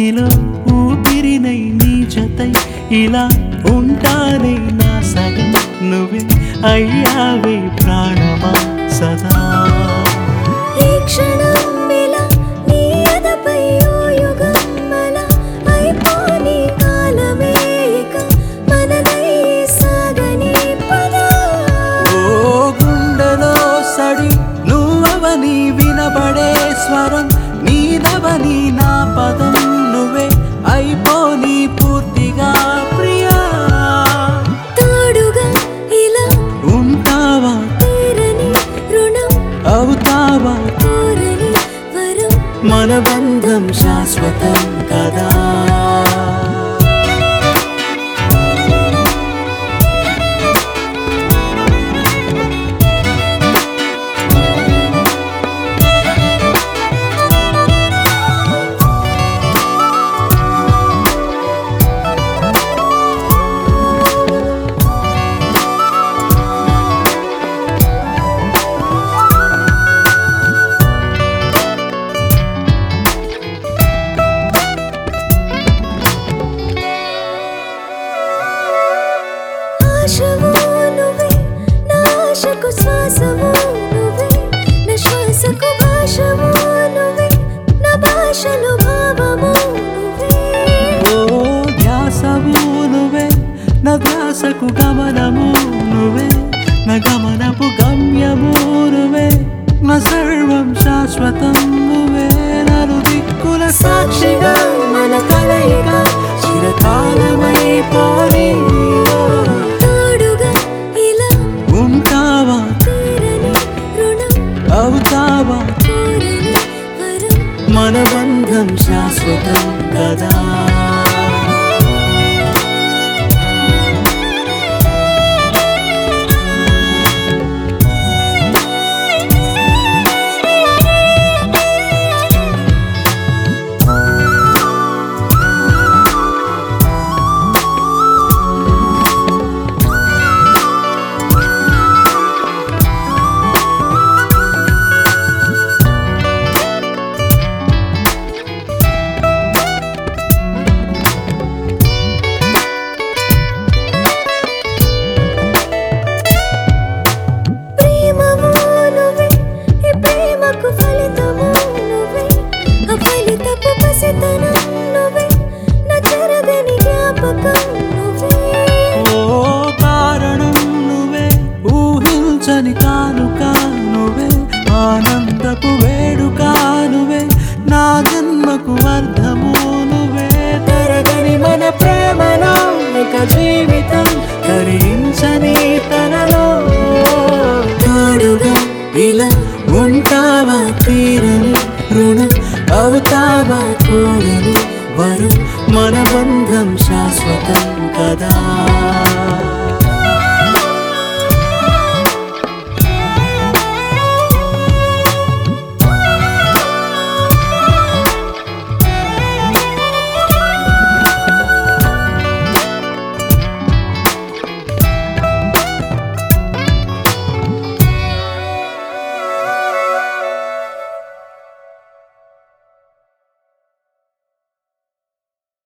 ఊపిరిలో ఊపిరినై నీ జతై ఇలా ఉంటానే నా సగం నువ్వే అయ్యావే ప్రాణమా సదా ఈ క్షణం ఇలా నీ ఎదపై ఓ యుగం అలా అయిపోని కాలమే ఇక మనదై సాగని పదా ఓ గుండెలో సడి నువ్వవని వినబడే స్వరం నీదవని నా పదం నువ్వే అయిపోని పూర్తిగా ప్రియా తోడుగా ఇలా ఉంటావా తీరని రుణం అవుతావా కోరని వరం మన బంధం శాశ్వతం కదా ఆశవు నువ్వే నా ఆశకు శ్వాసము నువ్వే నా శ్వాసకు భాషము నువ్వే నా భాషలో భావము నువ్వే ఓ ధ్యాసము నువ్వే నా ధ్యాసకు గమనము నువ్వే నా గమనపు గమ్యము నువ్వే నా సర్వం శాశ్వతం నువ్వే నలు దిక్కుల సాక్షిగా మన కలయిక చిరకాలమైపోని తోడుగా ఇలా ఉంటావా తీరని రుణం అవుతావా కోరని వరం మన బంధం శాశ్వతం కదా ప్రేమము నువ్వే ఈ ప్రేమకు ఫలితము నువ్వే ఆ ఫలితపు పసితనం నువ్వే నా చెరగని జ్ఞాపకం నువ్వే ఓ కారణం నువ్వే ఊహించని కానుక నువ్వే ఆనందపు వేడుక నువ్వే నా జన్మకు అర్థము నువ్వే తరగని మన ప్రేమలో ఇక జీవితం కరించని తనలో తోడుగా ఇలా ఉంటావా తీరని రుణం అవుతావా కోరని వరం మన బంధం శాశ్వతం కదా